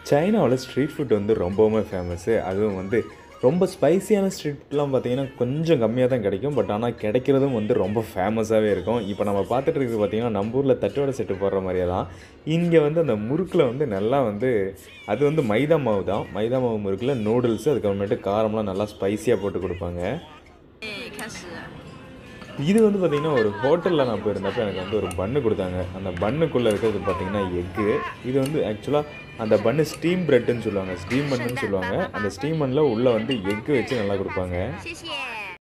சைனாவில் street food வந்து ரொம்பவுமே ஃபேமஸ்ஸு அதுவும் வந்து ரொம்ப ஸ்பைசியான ஸ்ட்ரீட் ஃபுட்லாம் பார்த்தீங்கன்னா கொஞ்சம் கம்மியாக தான் கிடைக்கும் பட் ஆனால் கிடைக்கிறதும் வந்து ரொம்ப ஃபேமஸாகவே இருக்கும் இப்போ நம்ம பார்த்துட்டு இருக்கிறது பார்த்தீங்கன்னா நம்ம ஊரில் தட்டோட செட்டு போடுற மாதிரியே தான் இங்கே வந்து அந்த முறுக்கில் வந்து நல்லா வந்து அது வந்து மைதா மாவு தான் மைதா மாவு முறுக்கில் நூடுல்ஸ் அதுக்கப்புறமேட்டு காரம்லாம் நல்லா ஸ்பைசியாக போட்டு கொடுப்பாங்க 开始 இது வந்து பார்த்திங்கன்னா ஒரு ஹோட்டலில் நான் போயிருந்தப்போ எனக்கு வந்து ஒரு பன்னு கொடுத்தாங்க அந்த பன்னுக்குள்ளே இருக்கிறது பார்த்திங்கன்னா எக்கு இது வந்து ஆக்சுவலாக அந்த பன்னு ஸ்டீம் பிரெட்டுன்னு சொல்லுவாங்க ஸ்டீம் பன்னுன்னு சொல்லுவாங்க அந்த ஸ்டீம் பன்னில் உள்ளே வந்து எக்கு வச்சு நல்லா கொடுப்பாங்க 谢谢。